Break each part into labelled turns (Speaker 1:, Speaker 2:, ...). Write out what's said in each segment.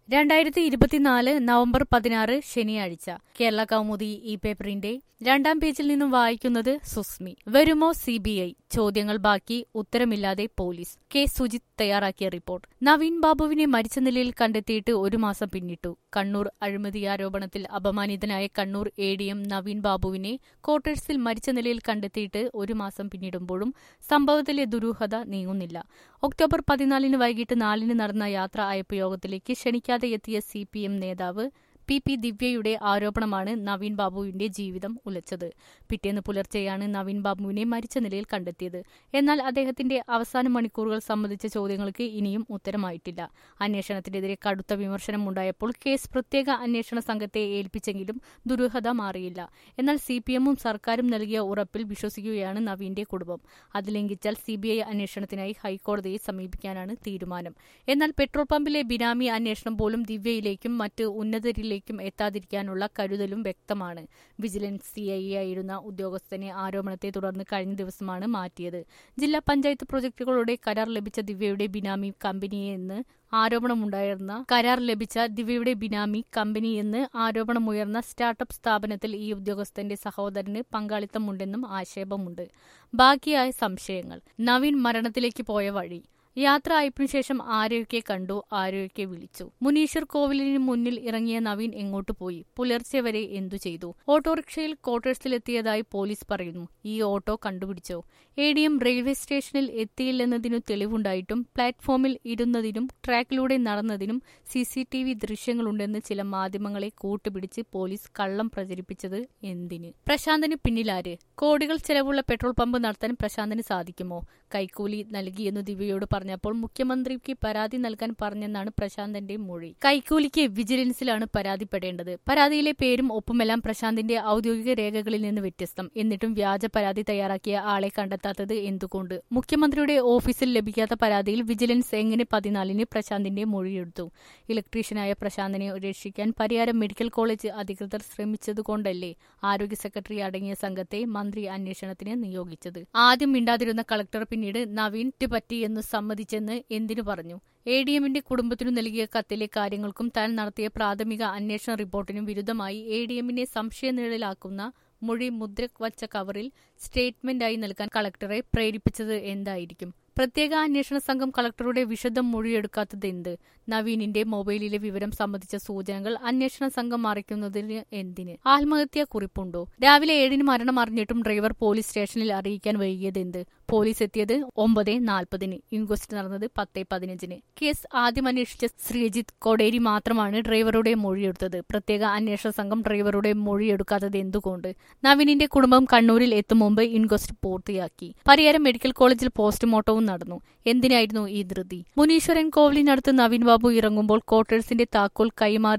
Speaker 1: രണ്ടായിരത്തി ഇരുപത്തിനാല് നവംബർ പതിനാറ് ശനിയാഴ്ച കേരള കൗമുദി ഈ പേപ്പറിന്റെ രണ്ടാം പേജിൽ നിന്നും വായിക്കുന്നത് സുസ്മി വരുമോ സി ബി ഐ ചോദ്യങ്ങൾ ബാക്കി ഉത്തരമില്ലാതെ പോലീസ് കെ സുജിത് തയ്യാറാക്കിയ റിപ്പോർട്ട് നവീൻ ബാബുവിനെ മരിച്ച നിലയിൽ കണ്ടെത്തിയിട്ട് ഒരു മാസം പിന്നിട്ടു കണ്ണൂർ അഴിമതി ആരോപണത്തിൽ അപമാനിതനായ Kannur A D M Naveen ബാബുവിനെ ക്വാർട്ടേഴ്സിൽ മരിച്ച നിലയിൽ കണ്ടെത്തിയിട്ട് ഒരു മാസം പിന്നിടുമ്പോഴും സംഭവത്തിലെ ദുരൂഹത നീങ്ങുന്നില്ല ഒക്ടോബർ പതിനാലിന് വൈകിട്ട് നാലിന് നടന്ന യാത്രാ അയപ്പ് യോഗത്തിലേക്ക് ക്ഷണിക്കാതെ എത്തിയ സി പി എം നേതാവ് പി പി ദിവ്യയുടെ ആരോപണമാണ് നവീൻ ബാബുവിന്റെ ജീവിതം ഉലച്ചത് പിറ്റേന്ന് പുലർച്ചെയാണ് നവീൻ ബാബുവിനെ മരിച്ച നിലയിൽ കണ്ടെത്തിയത് എന്നാൽ അദ്ദേഹത്തിന്റെ അവസാന മണിക്കൂറുകൾ സംബന്ധിച്ച ചോദ്യങ്ങൾക്ക് ഇനിയും ഉത്തരമായിട്ടില്ല അന്വേഷണത്തിനെതിരെ കടുത്ത വിമർശനം ഉണ്ടായപ്പോൾ കേസ് പ്രത്യേക അന്വേഷണ സംഘത്തെ ഏൽപ്പിച്ചെങ്കിലും ദുരൂഹത മാറിയില്ല എന്നാൽ സി പി എമ്മും സർക്കാരും നൽകിയ ഉറപ്പിൽ വിശ്വസിക്കുകയാണ് നവീന്റെ കുടുംബം അത് ലംഘിച്ചാൽ സി ബി ഐ അന്വേഷണത്തിനായി ഹൈക്കോടതിയെ സമീപിക്കാനാണ് തീരുമാനം എന്നാൽ പെട്രോൾ പമ്പിലെ ബിനാമി അന്വേഷണം പോലും ദിവ്യയിലേക്കും മറ്റ് ഉന്നതരിലേക്കും എത്താതിരിക്കാനുള്ള കരുതലും വ്യക്തമാണ് വിജിലൻസ് സി ഐ ആയിരുന്ന ഉദ്യോഗസ്ഥനെ ആരോപണത്തെ തുടർന്ന് കഴിഞ്ഞ ദിവസമാണ് മാറ്റിയത് ജില്ലാ പഞ്ചായത്ത് പ്രൊജക്ടുകളുടെ കരാർ ലഭിച്ച ദിവ്യയുടെ ബിനാമി കമ്പനിയെന്ന് ആരോപണമുണ്ടായിരുന്ന കരാർ ലഭിച്ച ദിവ്യയുടെ ബിനാമി കമ്പനി എന്ന് ആരോപണമുയർന്ന സ്റ്റാർട്ടപ്പ് സ്ഥാപനത്തിൽ ഈ ഉദ്യോഗസ്ഥന്റെ സഹോദരന് പങ്കാളിത്തമുണ്ടെന്നും ആക്ഷേപമുണ്ട് ബാക്കിയായ സംശയങ്ങൾ നവീൻ മരണത്തിലേക്ക് പോയ വഴി യാത്ര അയപ്പിനു ശേഷം ആരെയൊക്കെ കണ്ടു ആരെയൊക്കെ വിളിച്ചു മുനീശ്വർ കോവിലിന് മുന്നിൽ ഇറങ്ങിയ നവീൻ എങ്ങോട്ട് പോയി പുലർച്ചെ വരെ എന്തു ചെയ്തു ഓട്ടോറിക്ഷയിൽ ക്വാർട്ടേഴ്സിലെത്തിയതായി പോലീസ് പറയുന്നു ഈ ഓട്ടോ കണ്ടുപിടിച്ചോ എ ഡി എം റെയിൽവേ സ്റ്റേഷനിൽ എത്തിയില്ലെന്നതിനു തെളിവുണ്ടായിട്ടും പ്ലാറ്റ്ഫോമിൽ ഇരുന്നതിനും ട്രാക്കിലൂടെ നടന്നതിനും സി സി ടി വി ദൃശ്യങ്ങളുണ്ടെന്ന് ചില മാധ്യമങ്ങളെ കൂട്ടുപിടിച്ച് പോലീസ് കള്ളം പ്രചരിപ്പിച്ചത് എന്തിന് പ്രശാന്തന് പിന്നിലാര് കോടികൾ ചെലവുള്ള പെട്രോൾ പമ്പ് നടത്താൻ പ്രശാന്തന് സാധിക്കുമോ കൈക്കൂലി നൽകിയെന്നു ദിവ്യയോട് പറഞ്ഞപ്പോൾ മുഖ്യമന്ത്രിക്ക് പരാതി നൽകാൻ പറഞ്ഞെന്നാണ് പ്രശാന്തന്റെ മൊഴി കൈക്കൂലിക്ക് വിജിലൻസിലാണ് പരാതിപ്പെടേണ്ടത് പരാതിയിലെ പേരും ഒപ്പുമെല്ലാം പ്രശാന്തിന്റെ ഔദ്യോഗിക രേഖകളിൽ നിന്ന് വ്യത്യസ്തം എന്നിട്ടും വ്യാജ പരാതി തയ്യാറാക്കിയ ആളെ കണ്ടെത്താത്തത് എന്തുകൊണ്ട് മുഖ്യമന്ത്രിയുടെ ഓഫീസിൽ ലഭിക്കാത്ത പരാതിയിൽ വിജിലൻസ് എങ്ങനെ പതിനാലിന് പ്രശാന്തിന്റെ മൊഴിയെടുത്തു ഇലക്ട്രീഷ്യനായ പ്രശാന്തിനെ രക്ഷിക്കാൻ പരിയാരം മെഡിക്കൽ കോളേജ് അധികൃതർ ശ്രമിച്ചതുകൊണ്ടല്ലേ ആരോഗ്യ സെക്രട്ടറി അടങ്ങിയ സംഘത്തെ മന്ത്രി അന്വേഷണത്തിന് നിയോഗിച്ചത് ആദ്യം മിണ്ടാതിരുന്ന കളക്ടർ പിന്നീട് നവീൻ പറ്റിയെന്ന് സമ്മതിച്ചെന്ന് എന്തിനു പറഞ്ഞു എ ഡി എമ്മിന്റെ കുടുംബത്തിനു നൽകിയ കത്തിലെ കാര്യങ്ങൾക്കും താൻ നടത്തിയ പ്രാഥമിക അന്വേഷണ റിപ്പോർട്ടിനും വിരുദ്ധമായി എ ഡി എമ്മിനെ സംശയനിഴലാക്കുന്ന മൊഴി മുദ്ര വച്ച കവറിൽ സ്റ്റേറ്റ്മെന്റായി നൽകാൻ കളക്ടറെ പ്രേരിപ്പിച്ചത് എന്തായിരിക്കും പ്രത്യേക അന്വേഷണ സംഘം കളക്ടറുടെ വിശദം മൊഴിയെടുക്കാത്തത് എന്ത് നവീനിന്റെ മൊബൈലിലെ വിവരം സംബന്ധിച്ച സൂചനകൾ അന്വേഷണ സംഘം മറിക്കുന്നതിന് എന്തിന് ആത്മഹത്യാ കുറിപ്പുണ്ടോ രാവിലെ ഏഴിന് മരണം അറിഞ്ഞിട്ടും ഡ്രൈവർ പോലീസ് സ്റ്റേഷനിൽ അറിയിക്കാൻ വൈകിയത് എന്ത് പോലീസ് എത്തിയത് ഒമ്പത് നാൽപ്പതിന് ഇൻക്വസ്റ്റ് നടന്നത് പത്ത് പതിനഞ്ചിന് കേസ് ആദ്യം അന്വേഷിച്ച ശ്രീജിത്ത് കൊടേരി മാത്രമാണ് ഡ്രൈവറുടെ മൊഴിയെടുത്തത് പ്രത്യേക അന്വേഷണ സംഘം ഡ്രൈവറുടെ മൊഴിയെടുക്കാത്തത് എന്തുകൊണ്ട് നവീനിന്റെ കുടുംബം കണ്ണൂരിൽ എത്തും മുമ്പ് ഇൻക്വസ്റ്റ് പൂർത്തിയാക്കി പരിയാരം മെഡിക്കൽ കോളേജിൽ പോസ്റ്റ്മോർട്ടവും നടന്നു എന്തിനായിരുന്നു ഈ ധൃതി മുനീശ്വരൻ കോവിലിനടുത്ത് നവീൻ ബാബു ഇറങ്ങുമ്പോൾ ക്വാർട്ടേഴ്സിന്റെ താക്കോൽ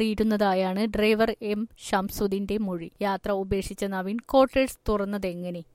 Speaker 1: കൈമാറിയിരുന്നതായാണ് ഡ്രൈവർ എം ഷംസുദ്ദീന്റെ മൊഴി യാത്ര ഉപേക്ഷിച്ച നവീൻ ക്വാർട്ടേഴ്സ് തുറന്നതെങ്ങനെ